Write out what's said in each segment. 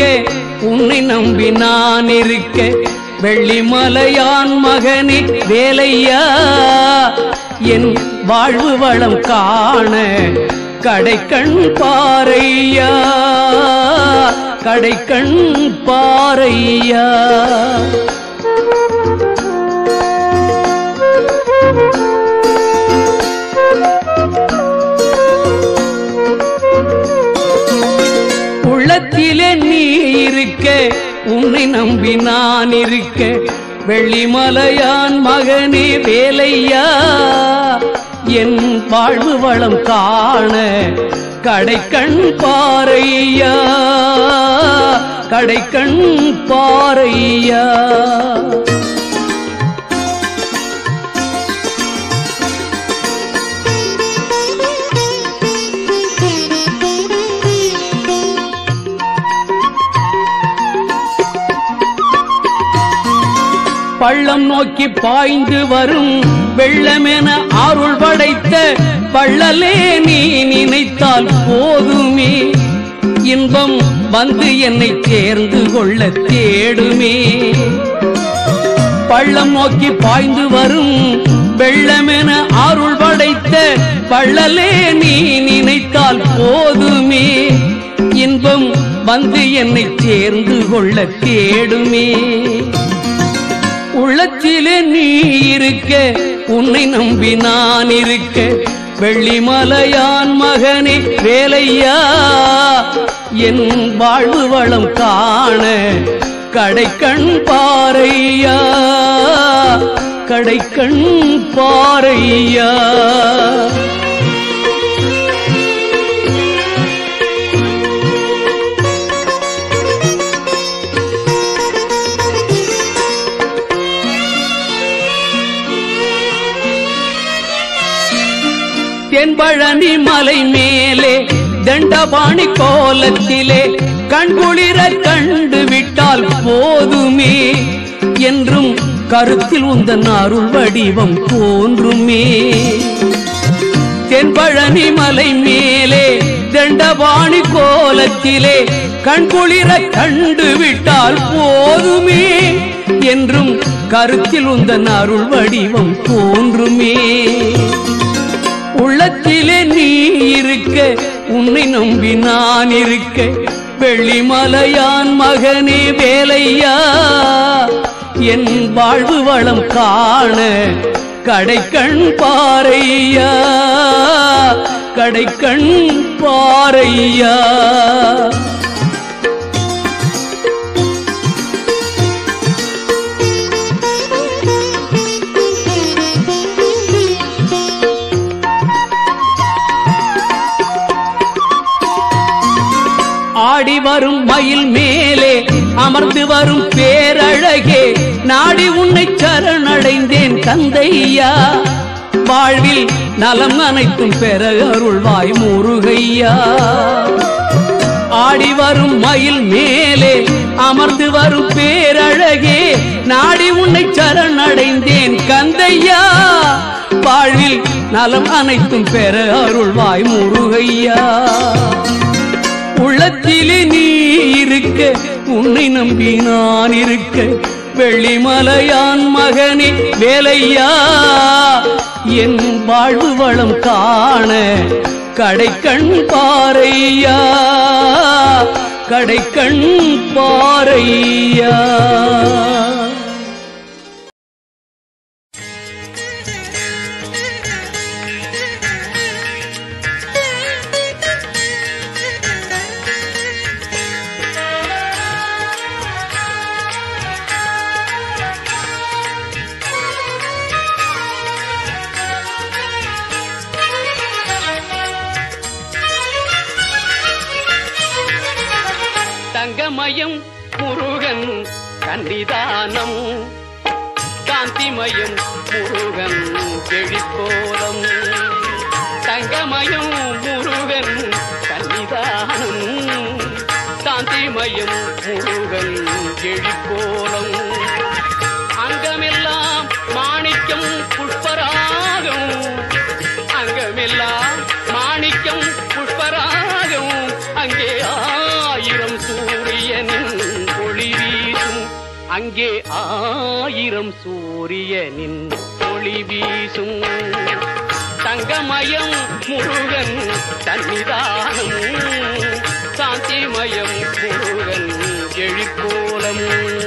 உன்னை நம்பி நான் இருக்க வெள்ளிமலையான் மகனே வேலையா என் வாழ்வு வளம் காண கடைக்கண் பாறையா கடைக்கண் பாறையா உள்ளத்திலே நீ இருக்க உன்னை நம்பி நான் இருக்க வெள்ளிமலையான் மகனே வேலையா என் வாழ்வு வளம் காண கடைக்கண் பாறையா கடைக்கண் பாறையா பள்ளம் நோக்கி பாய்ந்து வரும் வெள்ளமென அருள் படைத்த பள்ளலே நீ நினைத்தால் போதுமே இன்பம் வந்து என்னை சேர்ந்து கொள்ள தேடுமே பள்ளம் நோக்கி பாய்ந்து வரும் வெள்ளமென அருள் படைத்த பள்ளலே நீ நினைத்தால் போதுமே இன்பம் வந்து என்னை சேர்ந்து கொள்ள தேடுமே உள்ளத்திலே நீ இருக்க உன்னை நம்பி நான் இருக்க வெள்ளிமலையான் மகனே வேலையா என் வாழ்வு வளம் காண கடைக்கண் பாறையா கடைக்கண் பாறையா தென்பழனி மலை மேலே தண்டபாணி கோலத்திலே கண்குளிர கண்டு விட்டால் போதுமே என்றும் கருத்தில் உந்தன் அருள் வடிவம் தோன்றுமே தென்பழனி மலை மேலே தண்டபாணி கோலத்திலே கண்குளிர கண்டு விட்டால் போதுமே என்றும் கருத்தில் உந்தன் அருள் வடிவம் தோன்றுமே உள்ளத்திலே நீ இருக்க உன்னை நம்பி நான் இருக்க வெள்ளிமலையான் மகனே வேலையா என் வாழ்வு வளம் காண கடைக்கண் பாறையா கடைக்கண் பாறையா ஆடி வரும் மயில் மேலே அமர்ந்து வரும் பேரழகே நாடி உன்னை சரணடைந்தேன் தந்தையா வாழ்வில் நலம் அனைத்தும் பெற அருள்வாய் முருகையா ஆடி வரும் மயில் மேலே அமர்ந்து வரும் பேரழகே நாடி உன்னை சரணடைந்தேன் கந்தையா வாழ்வில் நலம் அனைத்தும் பெற அருள்வாய் முருகையா உள்ளத்திலே நீ இருக்க உன்னை நம்பி நான் இருக்க வெள்ளிமலையான் மகனே வேலையா என் வாழ்வு வளம் காண கடைக்கண் பாறையா கடைக்கண் பாறையா தங்கமயம் முருகன் கன்னிதானம் காந்திமயம் முருகன் செழிக்கோலம் தங்கமயம் முருகன் கன்னிதானம் காந்திமயம் முருகன் செழிக்கோலம் அங்கமெல்லாம் மாணிக்கம் புஷ்பராகம் அங்கமெல்லாம் மாணிக்கம் புஷ்பராகம் அங்கே ஆயிரம் சூரியனின் அங்கே ஆயிரம் சூரியனின் ஒளி வீசும் தங்கமயம் முருகன் தன்னிதானம் சாந்திமயம் முருகன் எழிற்கோலம்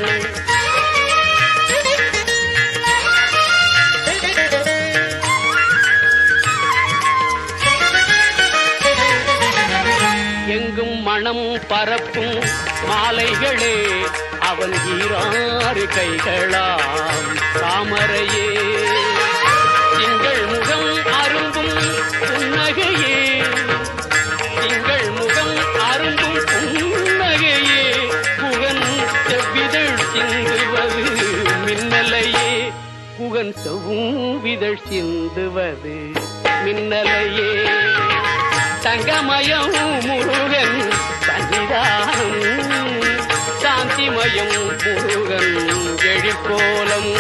எங்கும் மனம் பரப்பும் மாலைகளே அவன் ஈராறு கைகளாம் தாமரையே திங்கள் முகம் அரும்பும் புன்னகையே திங்கள் முகம் அரும்பும் புன்னகையே புகன் செவ்விதழ் சிந்துவது மின்னலையே புகன் செவ்விதழ் சிந்துவது மின்னலையே தங்கமயம் முருகன் சன்னிதானம் சாந்திமயம் முருகன் எழிற்கோலம்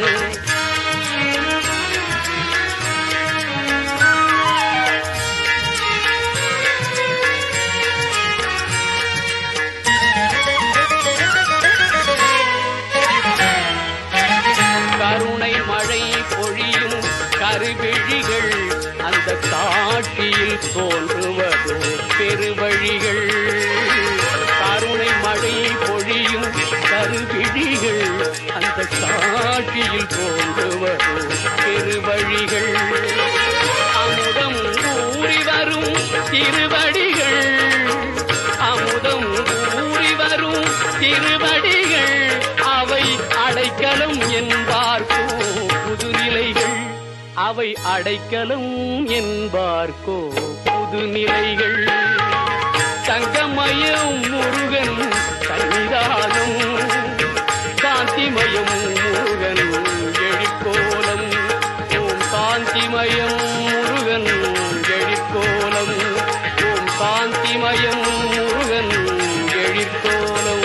கருணை மழை பொழியும் கருவிழிகள் அந்த காட்சியில் தோன்றுவதோ பெருவழிகள் கருணை மழை பொழியும் கருவிழிகள் அந்த காட்சியில் தோன்றுவதோ பெருவழிகள் அமுதம் ஊறி வரும் திருவடிகள் அமுதம் ஊறி வரும் திருவடிகள் அவை அடைக்கலம் என்பார்க்கோ புதுநிலைகள் அவை அடைக்கலம் என்பார்க்கோ புதுநிலைகள் தங்கமயம் முருகன் சன்னிதானம் காந்திமயம் முருகன் எழிற்கோலம் ஓம் காந்திமயம் முருகன் எழிற்கோலம் ஓம் காந்திமயம் முருகன் எழிற்கோலம்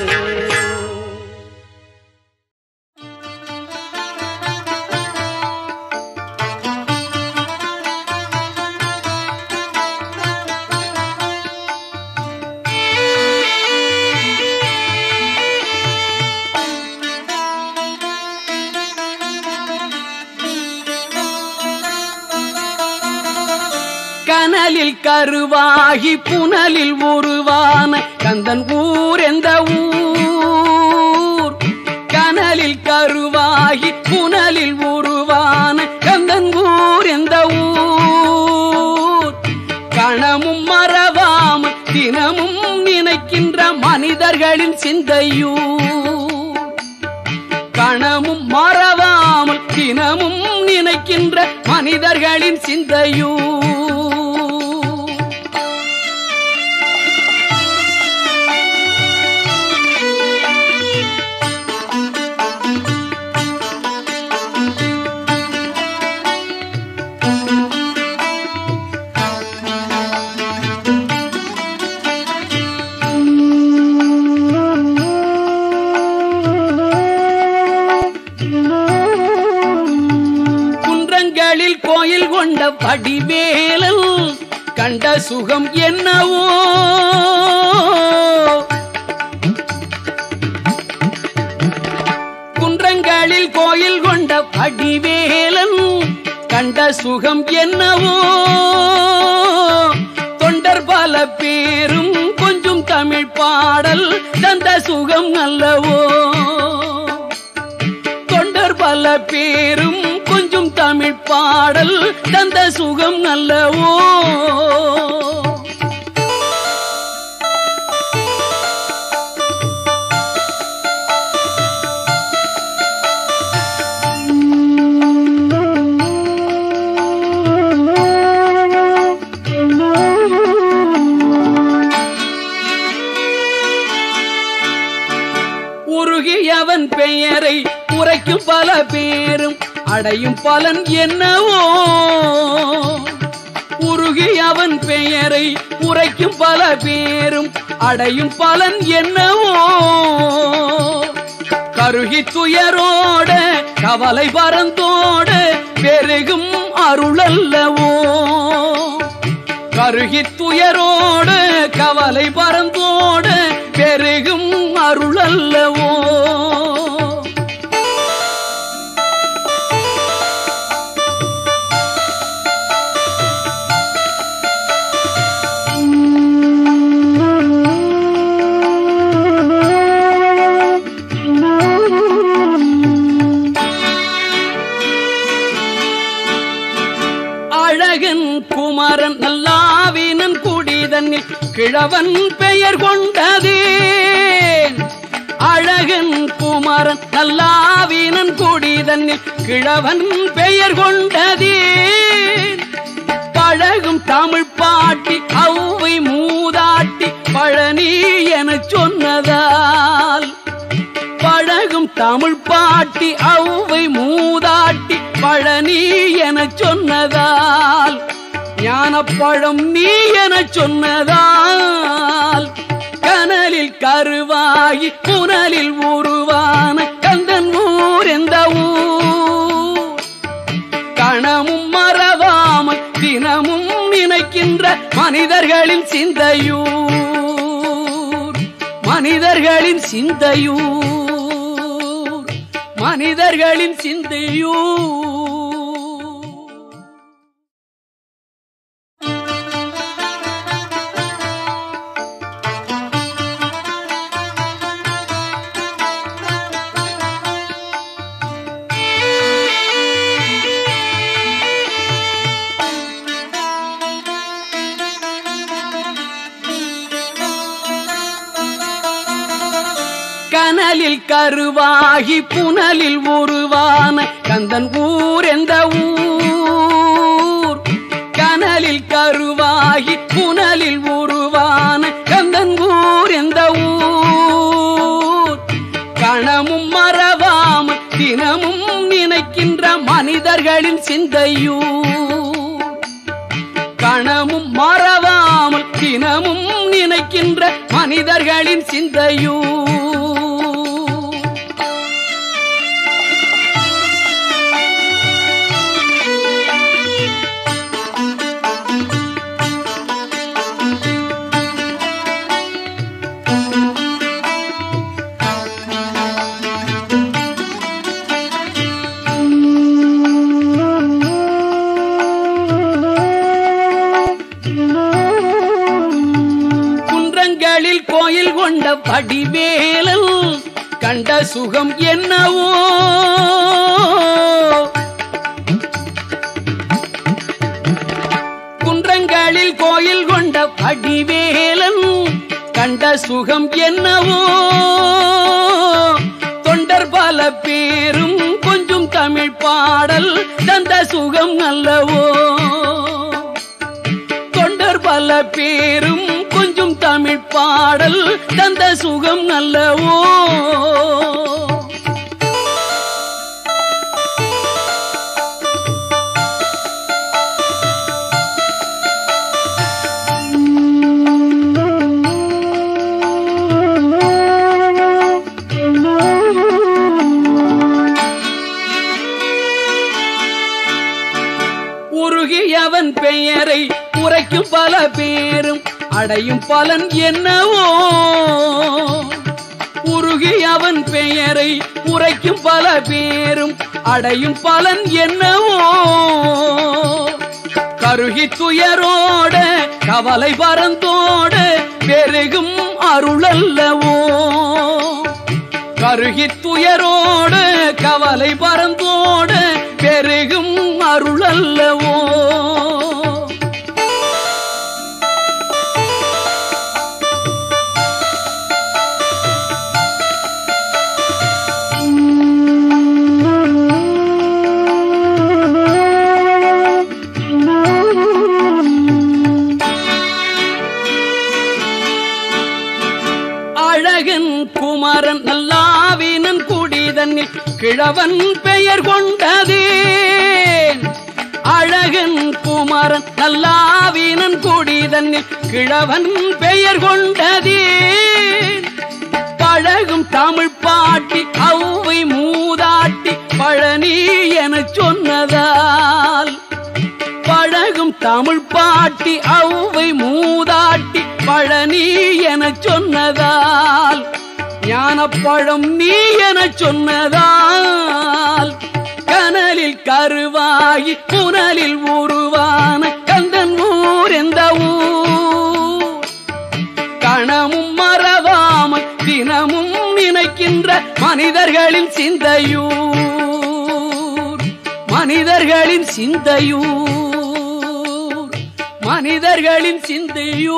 கனலில் கருவாகி புனலில் உருவான கந்தன் ஊர் எந்த ஊர் கனலில் கருவாகி புனலில் உருவான கந்தன் ஊர் எந்த ஊர் கணமும் மறவாமல் தினமும் நினைக்கின்ற மனிதர்களின் சிந்தையூர் கணமும் மறவாமல் தினமும் நினைக்கின்ற மனிதர்களின் சிந்தையூ குன்றங்களில் கோயில் கொண்ட வடிவேலல் கண்ட சுகம் என்னவோ குன்றங்களில் கோயில் கொண்ட வடிவேலன் கண்ட சுகம் என்னவோ தொண்டர் பல பேரும் கொஞ்சம் தமிழ் பாடல் தந்த சுகம் அல்லவோ தொண்டர் பல பேரும் கொஞ்சம் தமிழ் பாடல் தந்த சுகம் நல்லவோ உருகியவன் பெயரை உரைக்கும் பல பேரும் அடையும் பலன் என்னவோ உருகி அவன் பெயரை உரைக்கும் பல பேரும் அடையும் பலன் என்னவோ கருகி துயரோட கவலை பரந்தோட பெருகும் அருளல்லவோ கருகி துயரோடு கவலை பரந்தோடு பெருகும் அருளல்லவோ குமரன் நல்லாவினன் குடிதன்னில் கிழவன் பெயர் கொண்டதே அழகன் குமரன் நல்லாவினன் குடிதன்னில் கிழவன் பெயர் கொண்டதே பழகும் தமிழ் பாட்டி அவ்வை மூதாட்டி பழனி எனச் சொன்னதால் பழகும் தமிழ் பாட்டி அவ்வை மூதாட்டி பழனி எனச் சொன்னதால் ஞானப்பழம் நீ எனச் சொன்னதால் கனலில் கருவாகி புனலில் உருவான கந்தன் ஊர் எந்த ஊர் கணமும் மறவாமல் தினமும் நினைக்கின்ற மனிதர்களின் சிந்தையூர் மனிதர்களின் சிந்தையூர் மனிதர்களின் சிந்தையூர் கனலில் கருவாகி புனலில் உருவான கந்தன் ஊர் எந்த ஊர் கனலில் கருவாகி புனலில் உருவான கந்தன் ஊர் எந்த ஊர் கணமும் மறவாமல் தினமும் நினைக்கின்ற மனிதர்களின் சிந்தையூர் கணமும் மறவாமல் தினமும் நினைக்கின்ற மனிதர்களின் சிந்தையூர் குன்றங்களில் கோயில் கொண்ட படிவேலல் கண்ட சுகம் என்னவோ குன்றங்களில் கோயில் கொண்ட படிவேலன் கண்ட சுகம் என்னவோ தொண்டர் பல பேரும் கொஞ்சம் தமிழ் பாடல் தந்த சுகம் அல்லவோ தொண்டர் பல பேரும் கொஞ்சம் தமிழ் பாடல் தந்த சுகம் நல்லவோ உருகியவன் பெயரை உரைக்கும் பல பேரும் அடையும் பலன் என்னவோ உருகியவன் பெயரை உரைக்கும் பல பேரும் அடையும் பலன் என்னவோ கருகி துயரோட கவலை பரந்தோட பெருகும் அருளல்லவோ கருகி துயரோடு கவலை பரந்தோடு பெருகும் அருளல்லவோ அழகன் குமரன் நல்லாவினன் குடிதன்னில் கிழவன் பெயர் கொண்டதே அழகன் குமரன் நல்லாவினன் குடிதன்னில் கிழவன் பெயர் கொண்டதே பழகும் தமிழ் பாட்டி அவ்வை மூதாட்டி பழனி எனச் சொன்னதால் பழகும் தமிழ் பாட்டி அவ்வை மூதாட்டி பழனி எனச் சொன்னதால் ஞானப்பழம் நீ எனச் சொன்னதால் கனலில் கருவாகி புனலில் உருவான கந்தன் ஊர் எந்த ஊர் கணமும் மறவாமல் தினமும் நினைக்கின்ற மனிதர்களின் சிந்தையூர் மனிதர்களின் சிந்தையூர் மனிதர்களின் சிந்தையோ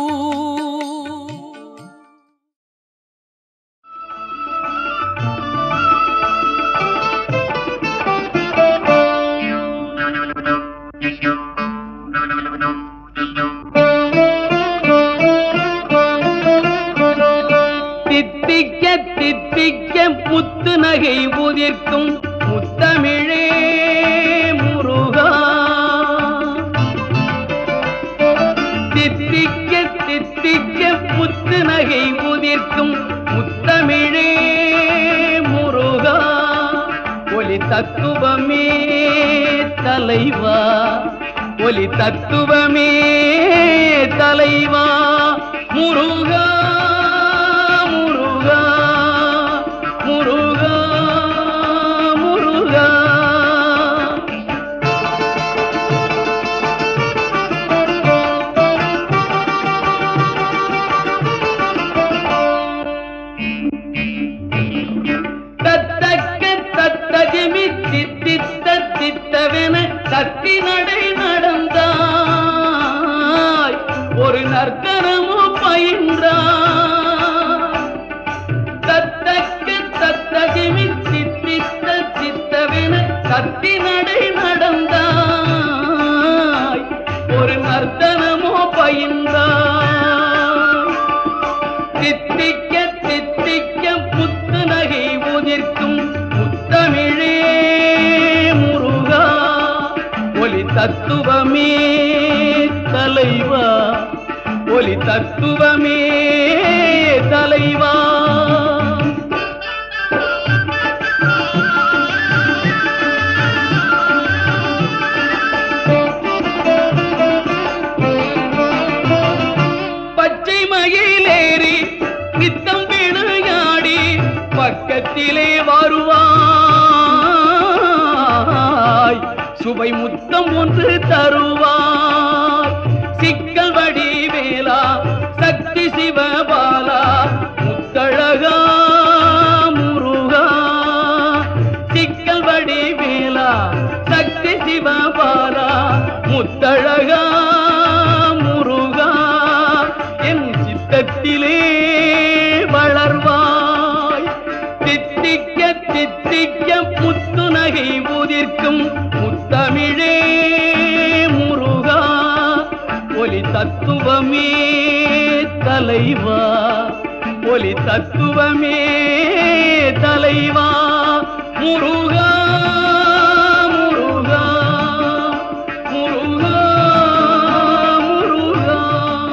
தித்திக்க தித்திக்க முத்து நகை உதிர்க்கும் முத்தமிழே முருகா தித்திக்க தித்திக்க முத்து நகை உதிர்க்கும் முத்தமிழே முருகா ஒலி தத்துவமே தலைவா ஒலி தத்துவமே தலைவா முருகா முருகா முருகா முருகா தத்தக்க தத்ததிமி தித்தித்த தித்தவென தத்தி நடை நடந்தாய் ஒரு நர்த்தனமோ பயின்றாய் தத்தக்க தத்ததிமி தித்தித்த தித்தவென தத்தி நடை நடந்தாய் ஒரு நர்த்தனமோ பயின்றாய் தித்திக்க தித்திக்க புத்து நகை உதிர்க்கும் முத்தமிழே முருகா ஒலி தத்துவமே தலைவா ஒலி தத்துவமே தலைவா பச்சை மயிலேறி நித்தம் விளையாடி பக்கத்திலே வருவாய் சுவை முத்தம் ஒன்று தருவாய் சிக்கல் வடிவேலா சக்தி சிவபாலா முத்தழகா முருகா சிக்கல் வடிவேலா சக்தி சிவபாலா முத்தழகா முருகா என் சித்தத்திலே வளர்வாய் தித்திக்க தித்திக்க முத்து நகை உதிர்க்கும் முத்தமிழே முருகா ஒலி தத்துவமே தலைவா ஒலி தத்துவமே தலைவா முருகா முருகா முருகா முருகா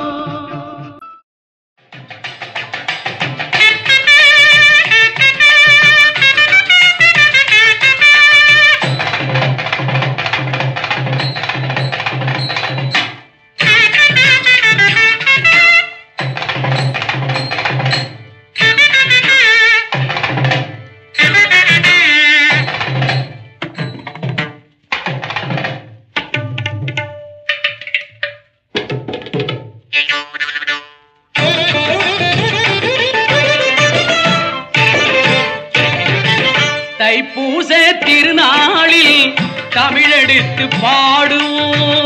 தைப்பூச திருநாளில் தமிழெடுத்து பாடுவோம்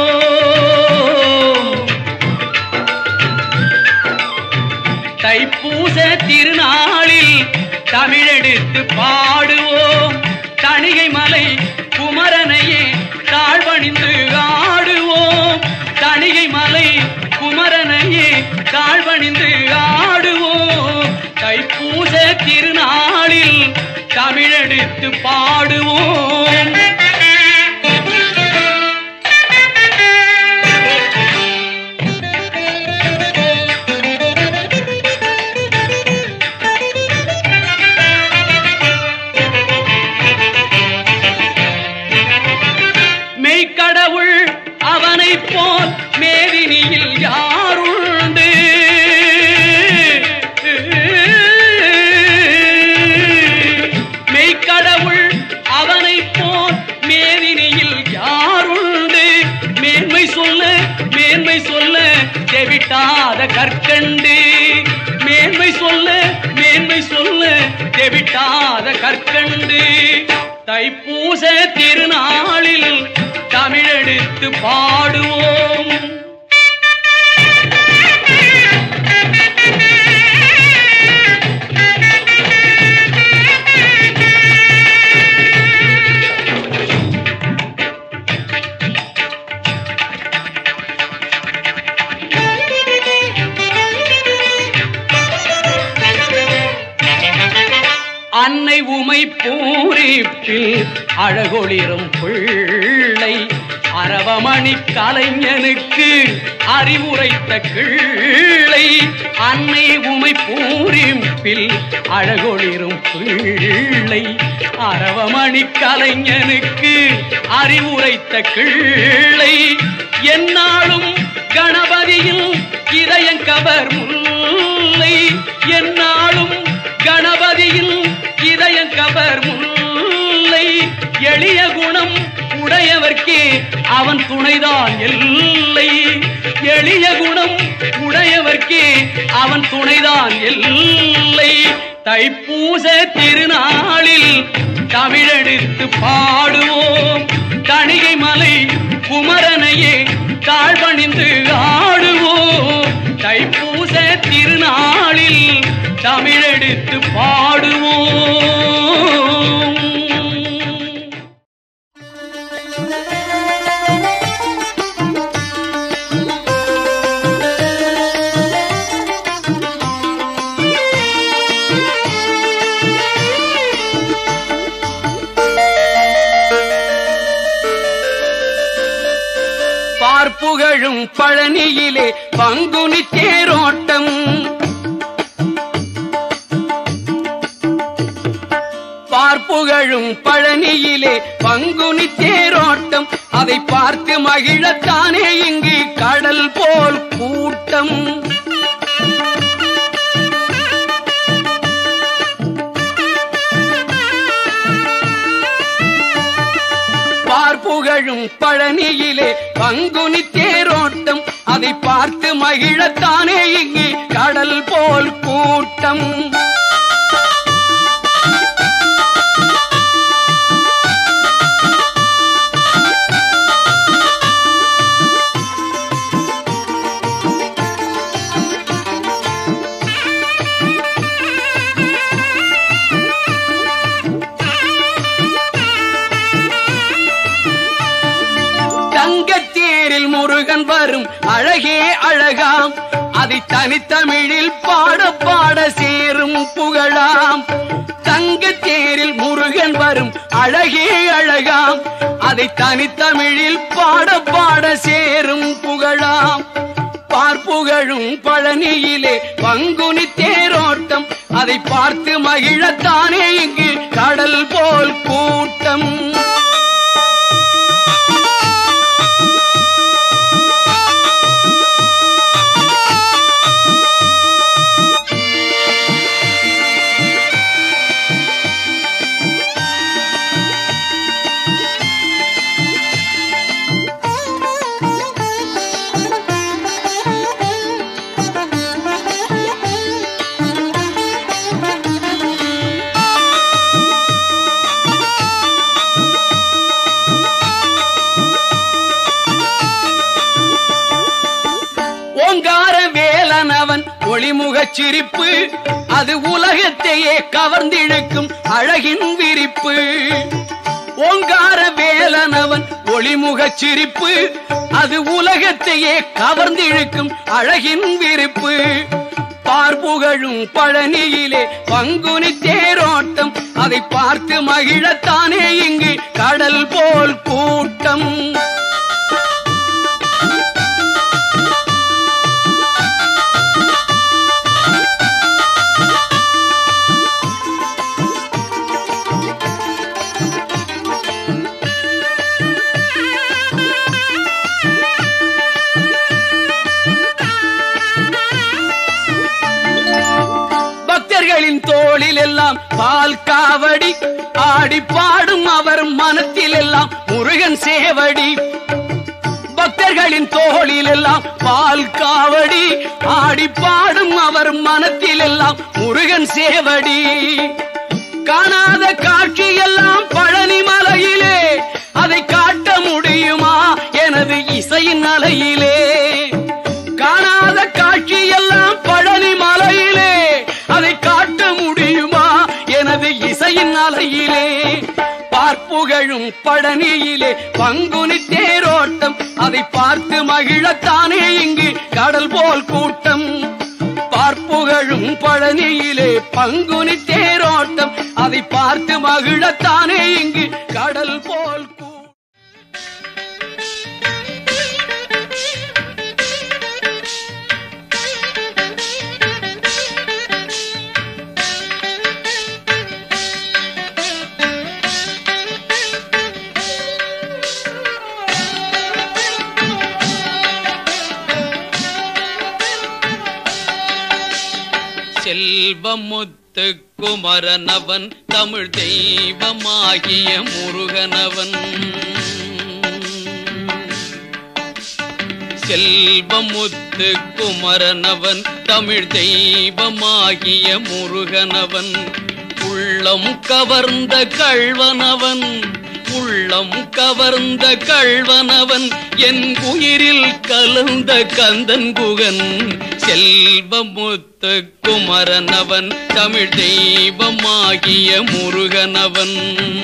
தைப்பூச திருநாளில் தமிழெடுத்து பாடுவோம் தணிகை மலை குமரனையே தாழ்வணிந்து ஆடுவோம் தணிகை மலை குமரனையே தாழ்வணிந்து ஆடுவோம் தைப்பூச திருநாளில் தமிழெடுத்து பாடுவோம் மெய்க்கடவுள் அவனைப் போல் மேதினியில் யாருண்டு மெய்க்கடவுள் அவனைப் போல் மேதினியில் யாருண்டு மேன்மை சொல்ல மேன்மை சொல்ல தெவிட்டாத கற்கண்டு மேன்மை சொல்ல மேன்மை சொல்ல தெவிட்டாத கற்கண்டு தைப்பூச திருநாளில் தமிழெடுத்து பாடுவோம் அன்னை உமை பூரிப்பில் அழகொளிரும் பிள்ளை அரவமணி கலைஞனுக்கு அறிவுரைத்த கிள்ளை அன்னை உமை பூரிப்பில் அழகொளிரும் பிள்ளை அரவமணி கலைஞனுக்கு அறிவுரைத்த கிள்ளை என்னாலும் கணபதியில் இதயங்கவர் முல்லை என்னாலும் கணபதியில் இதயங்கவர் முல்லை எளிய குணம் உடையவர்க்கே அவன் துணைதான் எல்லை எளிய குணம் உடையவர்க்கே அவன் துணைதான் எல்லை தைப்பூச திருநாளில் தமிழெடுத்து பாடுவோம் தணிகை மலை குமரனையே தாழ்வணிந்து ஆடுவோம் தைப்பூச திருநாளில் தமிழெடுத்து பாடுவோம் பார்ப்புகழும் பழனியிலே பங்குனி தேரோட்டம் பார்ப்புகழும் பழனியிலே பங்குனி தேரோட்டம் அதை பார்த்து மகிழத்தானே இங்கு கடல் போல் கூட்டம் பார்ப்புகழும் பழனியிலே பங்குனி தேரோட்டம் அதை பார்த்து மகிழத்தானே இங்கு கடல் போல் கூட்டம் தங்கத்தேரில் முருகன் வரும் அழகே அழகாம் அதை தனித்தமிழில் பாட பாட சேரும் புகழாம் தங்கத்தேரில் முருகன் வரும் அழகே அழகாம் அதை தனித்தமிழில் பாட பாட சேரும் புகழாம் பார்ப்புகழும் பழனியிலே பங்குனி தேரோட்டம் அதை பார்த்து மகிழத்தானே இங்கு கடல் போல் கூட்டம் ஓங்கார வேலனவன் ஒளிமுகச் சிரிப்பு அது உலகத்தையே கவர்ந்திழுக்கும் அழகின் விரிப்பு ஓங்கார வேலனவன் ஒளிமுகச் சிரிப்பு அது உலகத்தையே கவர்ந்திழுக்கும் அழகின் விரிப்பு பார்ப்புகழும் பழனியிலே பங்குனி தேரோட்டம் அதை பார்த்து மகிழத்தானே இங்கு கடல் போல் கூட்டம் பக்தர்களின் தோளில் எல்லாம் பால் காவடி ஆடி பாடும் அவர் மனத்தில் எல்லாம் முருகன் சேவடி பக்தர்களின் தோளில் எல்லாம் பால் காவடி ஆடி பாடும் அவர் மனத்தில் எல்லாம் முருகன் சேவடி காணாத காட்சி எல்லாம் பழனி மலையிலே அதை காட்ட முடியுமா எனது இசையின் அலையிலே காணாத காட்சி எல்லாம் பழனி மலையிலே அதை காட்ட முடியுமா எனது இசையின் அலையிலே பார்ப்புகழும் பழனியிலே பங்குனி தேரோட்டம் அதை பார்த்து மகிழத்தானே இங்கு கடல் போல் கூட்டம் பார்ப்புகழும் பழனியிலே பங்குனி தேரோட்டம் அதை பார்த்து மகிழத்தானே இங்கு கடல் போல் கூ செல்வமுத்து குமரனவன் தமிழ் தெய்வமாகிய முருகனவன் செல்வமுத்து குமரனவன் தமிழ் தெய்வமாகிய முருகனவன் உள்ளம் கவர்ந்த கள்வனவன் உள்ளம் கவர்ந்த கள்வனவன் என் உயிரில் கலந்த கந்தன் குகன் செல்வமுத்து குமரனவன் தமிழ் தெய்வமாகிய முருகனவன்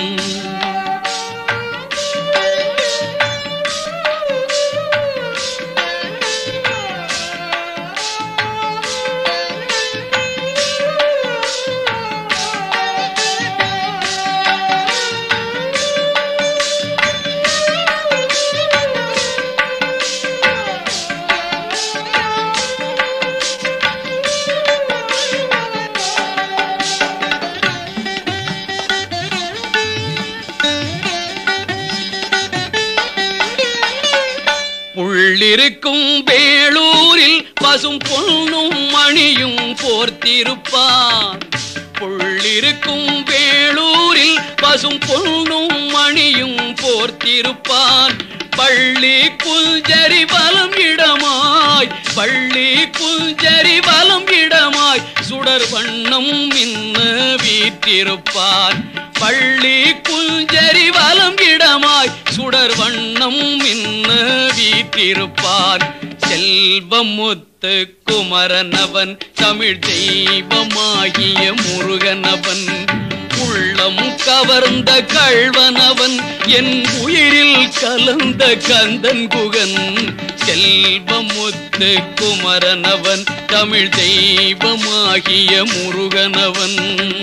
புள்ளிருக்கும் வேளூரில் பசும் பொன்னும் மணியும் போர்த்திருப்பார் புள்ளிருக்கும் வேளூரில் பசும் பொன்னும் மணியும் போர்த்திருப்பான் பள்ளி குஞ்சரி பலம் இடமாய் பள்ளி குஞ்சரி பலம் இடமாய் சுடர் வண்ணம் மின்ன வீற்றிருப்பார் பள்ளி குஞ்சரி வலம் இடமாய் சுடர் வண்ணம் மின்ன வீற்றிருப்பார் செல்வமுத்து குமரனவன் தமிழ் தெய்வமாகிய முருகனவன் உள்ளம் கவர்ந்த கள்வனவன் என் உயிரில் கலந்த கந்தன் குகன் செல்வமுத்து குமரனவன் தமிழ் தெய்வமாகிய முருகனவன்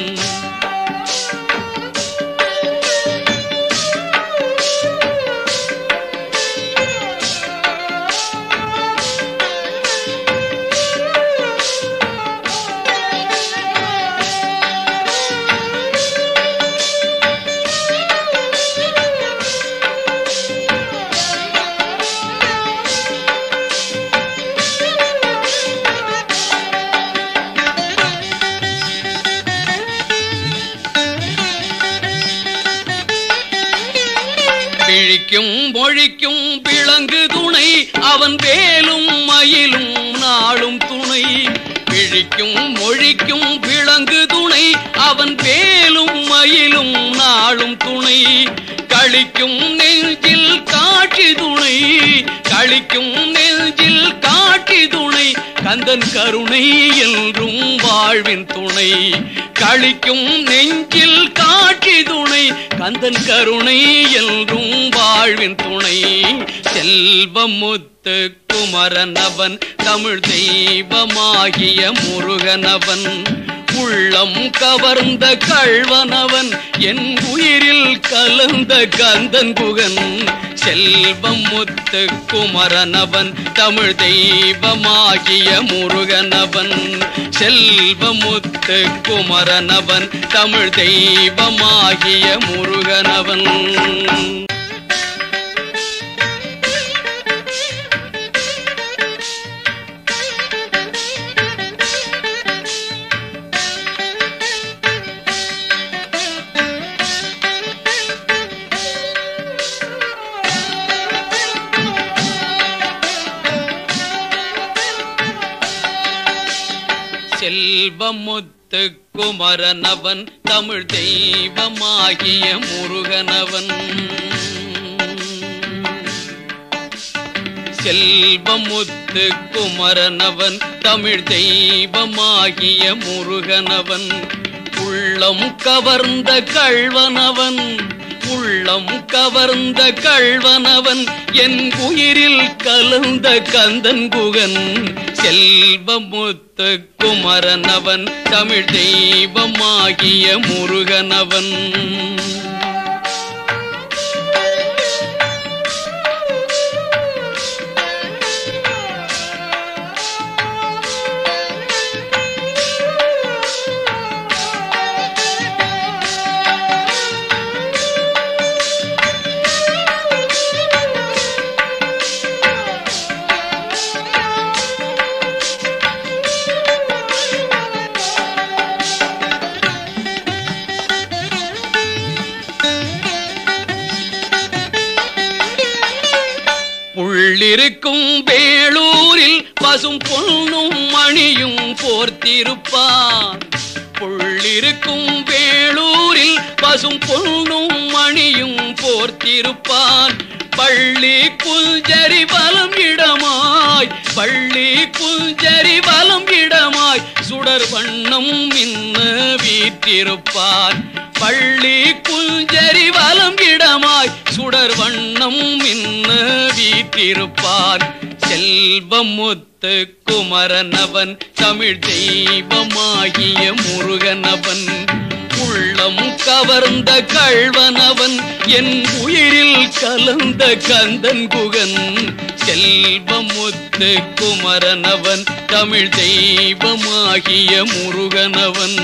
பிழிக்கும் மொழிக்கும் விளங்கு துணை அவன் வேலும் மயிலும் நாளும் துணை பிழிக்கும் மொழிக்கும் விளங்கு துணை அவன் வேலும் மயிலும் நாளும் துணை களிக்கும் நெஞ்சில் காட்சி துணை களிக்கும் நெஞ்சில் காட்சி துணை கந்தன் கருணை என்றும் வாழ்வின் துணை களிக்கும் நெஞ்சில் காட்சி துணை கந்தன் கருணை என்றும் வாழ்வின் துணை செல்வமுத்து குமரனவன் தமிழ் தெய்வமாகிய முருகனவன் உள்ளம் கவர்ந்த கள்வனவன் என் உயிரில் கலந்த கந்தன் குகன் செல்வம் முத்து குமரனவன் தமிழ் தெய்வமாகிய முருகனவன் செல்வமுத்து குமரனவன் தமிழ் தெய்வமாகிய முருகனவன் செல்வமுத்து குமரனவன் தமிழ் தெய்வமாகிய முருகனவன் செல்வமுத்து குமரனவன் தமிழ் தெய்வமாகிய முருகனவன் உள்ளம் கவர்ந்த கள்வனவன் உள்ளம் கவர்ந்த கள்வனவன் என் உயிரில் கலந்த கந்தன் குகன் செல்வமுத்து குமரனவன் தமிழ் தெய்வமாகிய முருகனவன் புள்ளிருக்கும் வேளூரில் பசும் பொன்னும் மணியும் போர்த்திருப்பான் புள்ளிருக்கும் வேளூரில் பசும் பொன்னும் மணியும் போர்த்திருப்பான் பள்ளி குஞ்சரி வலம் இடமாய் பள்ளி குஞ்சரி வலம் இடமாய் சுடர் வண்ணம் மின்ன வீற்றிருப்பான் பள்ளி குஞ்சரி வலம் இடமாய் சுடர் வண்ணம் மின்ன வீற்றிருப்பான் செல்வமுத்து குமரனவன் தமிழ் தெய்வமாகிய முருகனவன் உள்ளம் கவர்ந்த கள்வனவன் என் உயிரில் கலந்த கந்தன் குகன் செல்வமுத்து குமரனவன் தமிழ் தெய்வமாகிய முருகனவன்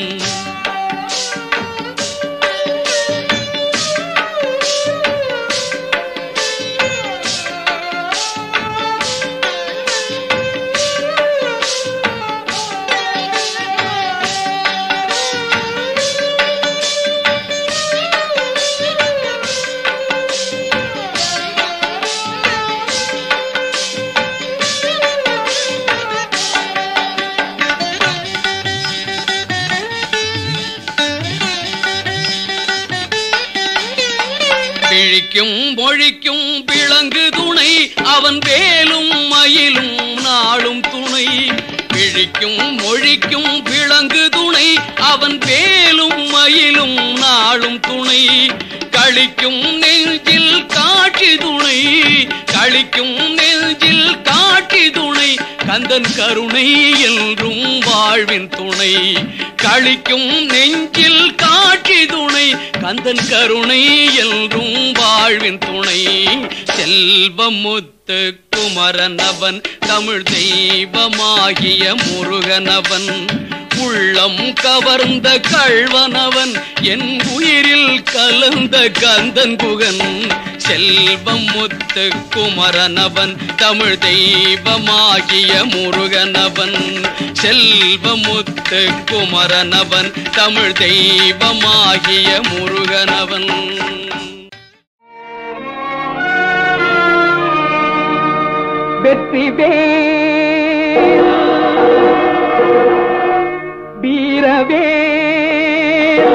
பிழிக்கும் மொழிக்கும் விளங்கு துணை அவன் வேலும் மயிலும் நாளும் துணை பிழிக்கும் மொழிக்கும் விளங்கு துணை அவன் வேலும் மயிலும் நாளும் துணை கழிக்கும் நெஞ்சில் காட்சி துணை கழிக்கும் நெஞ்சில் காட்சி துணை கந்தன் கருணை என்றும் வாழ்வின் துணை கழிக்கும் நெஞ்சில் காட்சி துணை கந்தன் கருணை என்றும் வாழ்வின் துணை செல்வமுத்து குமரனவன் தமிழ் தெய்வமாகிய முருகனவன் உள்ளம் கவர்ந்த கள்வனவன் என் உயிரில் கலந்த கந்தன் குகன் செல்வம் முத்து குமரனவன் தமிழ் தெய்வமாகிய முருகனவன் செல்வமுத்து குமரனவன் தமிழ் தெய்வமாகிய முருகனவன் வெற்றி வேல் வீரவேல்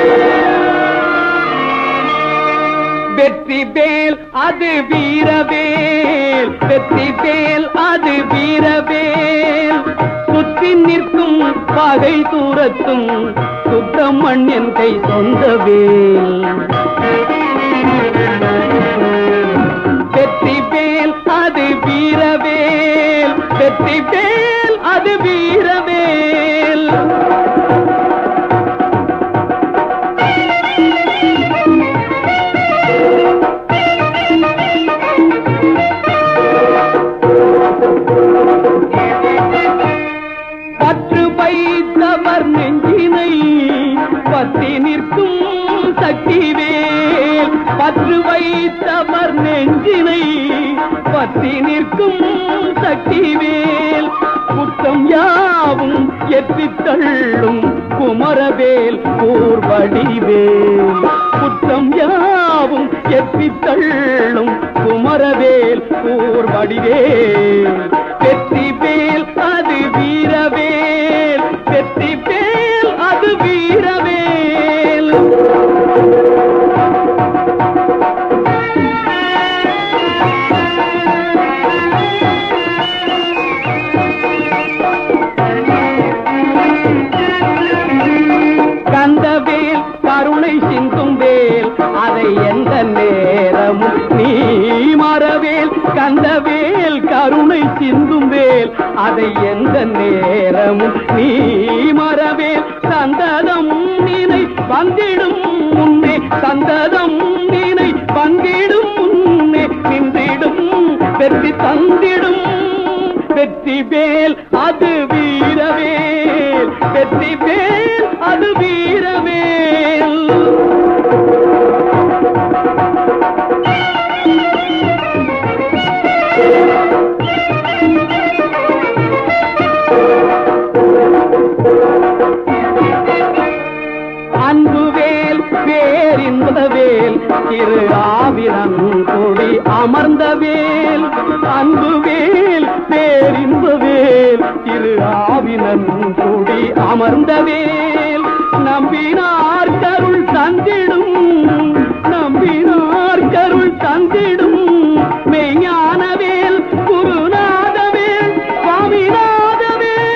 வெற்றி வேல் அது வீரவேல் வெற்றி வேல் அது வீரவேல் சுற்றி நிற்கும் பகை தூரத்தும் சுப்பிரமணியன் கை சொந்த வேல் வெற்றி வேல் அது வீரவேல் வெற்றி வேல் அது வீரவேல் பற்று வைத்தவர் நெஞ்சினை பற்றி நிற்கும் சக்தி வேல் பற்று வைத்தவர் நெஞ்சினை பற்றி நிற்கும் சக்தி வேல் குற்றம் யாவும் எத்தித் தள்ளும் குமரவேல் கூர்வடிவேல் குற்றம் யாவும் எத்தித் தள்ளும் குமரவேல் கூர்வடிவேல் வெற்றி வேல் அது வீரவேல் வெற்றி வேல் அது வீரவேல் கந்தவேல் கருணை சிந்தும் வேல் அதை எந்த நேரமும் நீ மறவேல் கந்தவேல் கருணை சிந்தும் வேல் அதை எந்த நேரமும் நீ மறவேல் சந்ததம் நினை வந்திடும் முன்னே சந்ததம் நினை வந்திடும் முன்னே நின்றிடும் வெற்றி தந்திடும் வெற்றி வேல் அது வீரவேல் வெற்றி வேல் அது வீரவேல் அன்பு வேல் பேரின்ப வேல் திரு ஆவிரன் கொடி அமர்ந்த வேல் அன்பு வேல் பேரின்ப வேல் திரு ஆவினன் கொடி அமர்ந்த வேல் நம்பினார் கருள் தந்திடும் நம்பினார் கருள் தந்திடும் மெய்ஞானவேல் குருநாதவேல் சுவாமிநாதவேல்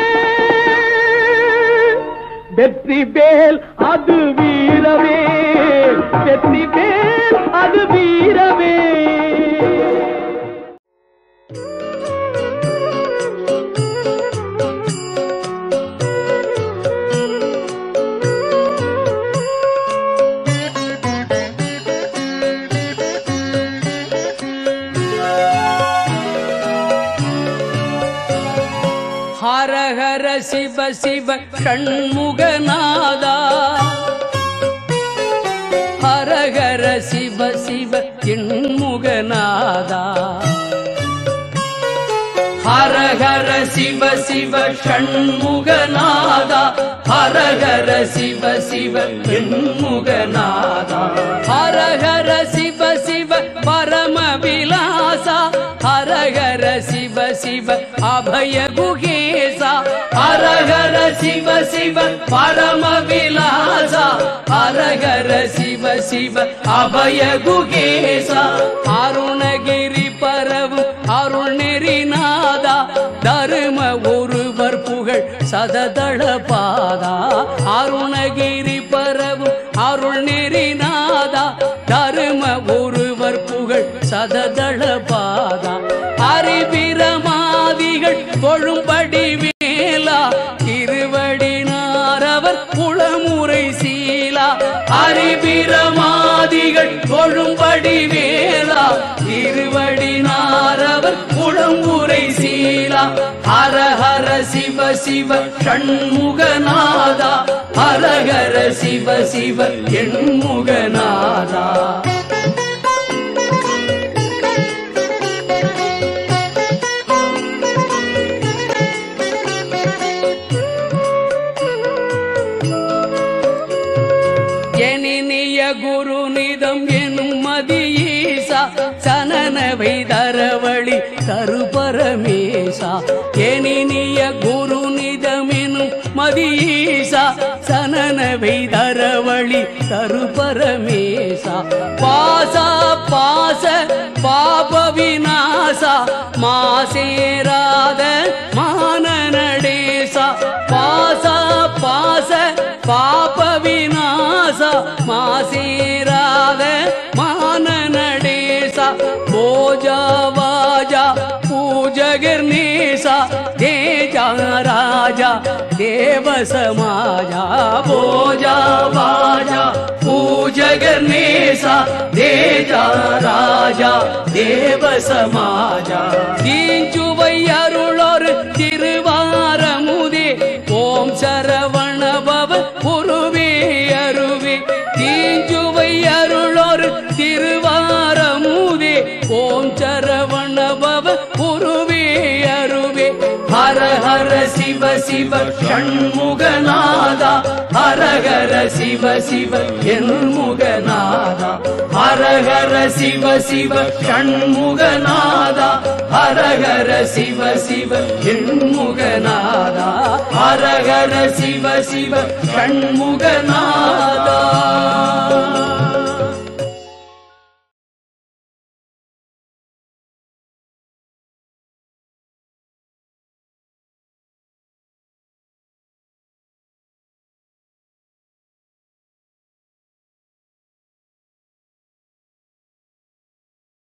வெற்றி வேல் அது வீரவேல் வெற்றி வேல் அது வீரவேல் ஹர ஹர சிவ சிவ ஷண்முகநாதா ஹர ஹர சிவ சிவ எண்முகநாதா ஹர ஹர சிவ சிவ ஷண்முகநாதா ஹர ஹர சிவ சிவ எண்முகநாதா ஹர ஹர சிவ சிவ பரம விலாசா ஹர ஹர சிவ சிவ அபய குகேசா ஹர ஹர சிவ சிவ பரம விலாசா ஹர ஹர சிவ சிவ அபய குகேசா அருணகிரி பரவும் அருள் நெறிநாதா தரும ஒருவர் புகழ் சததள பாதா அருணகிரி பரவும் அருள் நெறிநாதா தரும ஒருவர் புகழ் சததள பாதா அறிவிரமாதிகள் தொழும்படி வேலா திருவடினாரவர் குளமுறை சீலா அறிவிரமாதிகள் தொழும்படி வேலா திருவடினாரவர் குளமுறை சீலா ஹர ஹர சிவ சிவ ஷண்முகநாதா ஹர ஹர சிவ சிவ எண்முகநாதா எனினிய குருநிதம் எனும் மதியீசா சனனவை தரவழி தருபரமேசா எனினிய குருநிதம் எனும் மதியீசா சனனவை தரவழி தருபரமேசா பாசா பாச பாப விநாசா மாசேராத மான நடேசா பாசா பாச பாப விநாச மாசேராத மான நடேசா போஜா வாஜா பூஜகர் நேசா தேஜா ராஜா தேவ சமாஜா போஜா வாஜா பூஜகர் நேசா தேஜா ராஜா தேவ சமாஜா தீஞ்சுவை அருளொரு திருவாரமுதே ஓம் சரவண பவ குருவே அருவே தீஞ்சுவை அருளொரு திருவாரமுதே ஓம் சரவண பவ குருவே அருவே ஹர ஹர சிவ சிவ ஷண்முகநாதா ஹர ஹர சிவ சிவ எண்முகநாதா ஹர ஹர சிவ சிவ ஷண்முகநாதா ஹர ஹர சிவ சிவ எண்முகநாதா ஹர ஹர சிவ சிவ ஷண்முகநாதா